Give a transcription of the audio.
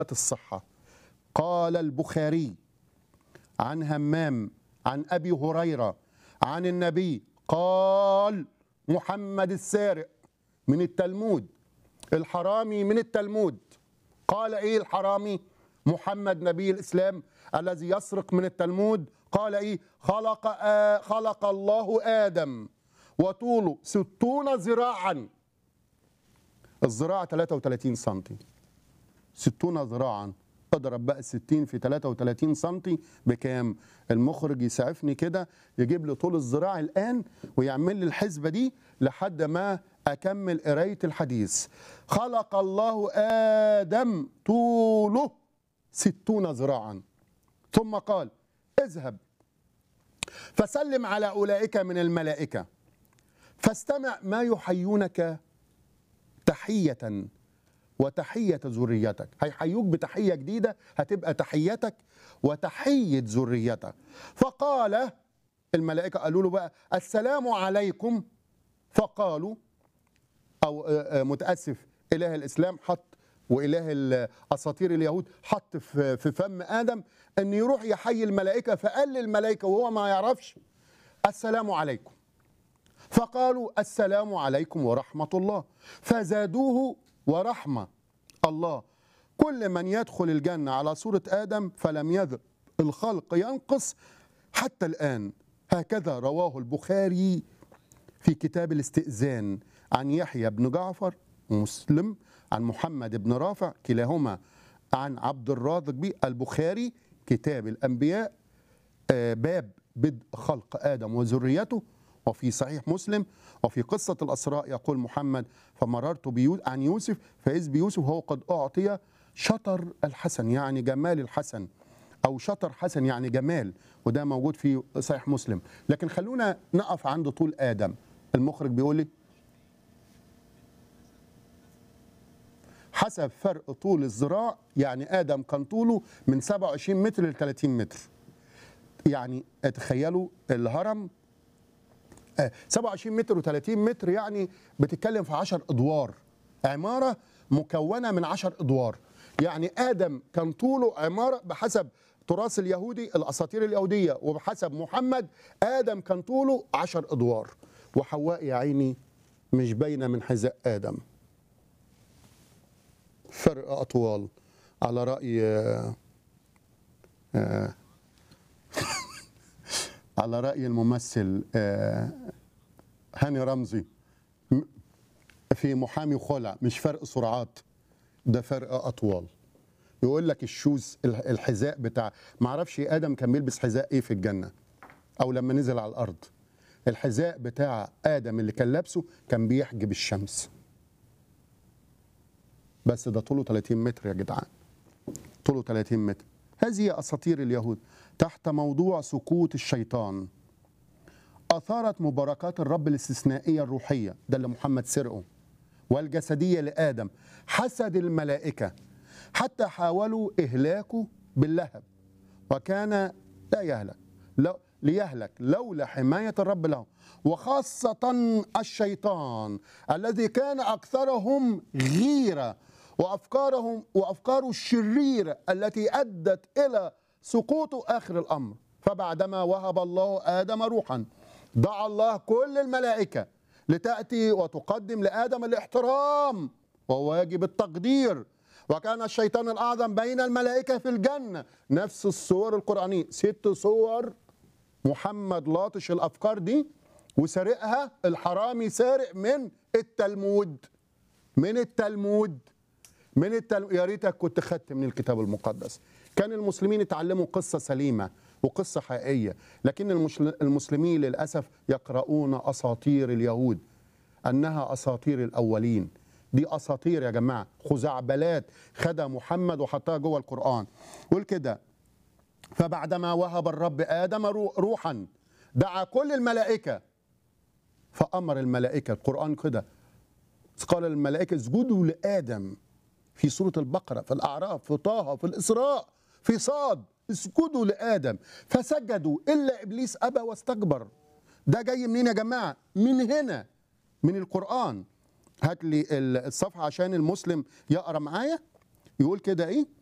الصحة قال البخاري عن همام عن أبي هريرة عن النبي قال محمد السارق من التلمود الحرامي من التلمود قال ايه الحرامي محمد نبي الاسلام الذي يسرق من التلمود قال ايه خلق آ خلق الله ادم وطوله ستون ذراعا الذراع 33 سنتي 60 ذراعا اضرب بقى 60 في 33 سنتي بكام المخرج يسعفني كده يجيب لي طول الذراع الان ويعمل لي الحسبه دي لحد ما اكمل قرايه الحديث خلق الله ادم طوله ستون ذراعا ثم قال اذهب فسلم على اولئك من الملائكه فاستمع ما يحيونك تحيه وتحية ذريتك هيحيوك بتحية جديدة هتبقى تحيتك وتحية ذريتك فقال الملائكة قالوا له بقى السلام عليكم فقالوا أو متأسف إله الإسلام حط وإله أساطير اليهود حط في فم آدم أن يروح يحيي الملائكة فقال للملائكة وهو ما يعرفش السلام عليكم فقالوا السلام عليكم ورحمة الله فزادوه ورحمة الله كل من يدخل الجنة على صورة آدم فلم يذب الخلق ينقص حتى الآن هكذا رواه البخاري في كتاب الاستئذان عن يحيى بن جعفر مسلم عن محمد بن رافع كلاهما عن عبد الرازق بي البخاري كتاب الأنبياء باب بدء خلق آدم وذريته وفي صحيح مسلم وفي قصة الأسراء يقول محمد فمررت بيو عن يوسف فإذ بيوسف هو قد أعطي شطر الحسن يعني جمال الحسن أو شطر حسن يعني جمال وده موجود في صحيح مسلم لكن خلونا نقف عند طول آدم المخرج بيقول لي حسب فرق طول الذراع يعني آدم كان طوله من 27 متر ل 30 متر يعني تخيلوا الهرم 27 متر و30 متر يعني بتتكلم في 10 ادوار عماره مكونه من 10 ادوار يعني ادم كان طوله عماره بحسب تراث اليهودي الاساطير اليهوديه وبحسب محمد ادم كان طوله 10 ادوار وحواء يا عيني مش باينه من حذاء ادم فرق اطوال على راي آه آه على رأي الممثل هاني رمزي في محامي خلع مش فرق سرعات ده فرق أطوال يقول لك الشوز الحذاء بتاع ما اعرفش ادم كان بيلبس حذاء ايه في الجنه او لما نزل على الارض الحذاء بتاع ادم اللي كان لابسه كان بيحجب الشمس بس ده طوله 30 متر يا جدعان طوله 30 متر هذه اساطير اليهود تحت موضوع سكوت الشيطان أثارت مباركات الرب الاستثنائية الروحية ده اللي محمد سرقه والجسدية لآدم حسد الملائكة حتى حاولوا إهلاكه باللهب وكان لا يهلك لو ليهلك لولا حماية الرب له وخاصة الشيطان الذي كان أكثرهم غيرة وأفكارهم وأفكاره الشريرة التي أدت إلى سقوط آخر الأمر فبعدما وهب الله آدم روحا دعا الله كل الملائكة لتأتي وتقدم لآدم الاحترام وواجب التقدير وكان الشيطان الأعظم بين الملائكة في الجنة نفس الصور القرآنية ست صور محمد لاطش الأفكار دي وسارقها الحرامي سارق من التلمود من التلمود من التلمود يا ريتك كنت خدت من الكتاب المقدس كان المسلمين يتعلموا قصة سليمة وقصة حقيقية لكن المسلمين للأسف يقرؤون أساطير اليهود أنها أساطير الأولين دي أساطير يا جماعة خزعبلات خدها محمد وحطها جوه القرآن قول كده فبعدما وهب الرب آدم روحا دعا كل الملائكة فأمر الملائكة القرآن كده قال الملائكة اسجدوا لآدم في سورة البقرة في الأعراف في طه في الإسراء في صاد اسجدوا لآدم فسجدوا إلا إبليس أبى واستكبر ده جاي منين يا جماعة من هنا من القرآن هات لي الصفحة عشان المسلم يقرأ معايا يقول كده إيه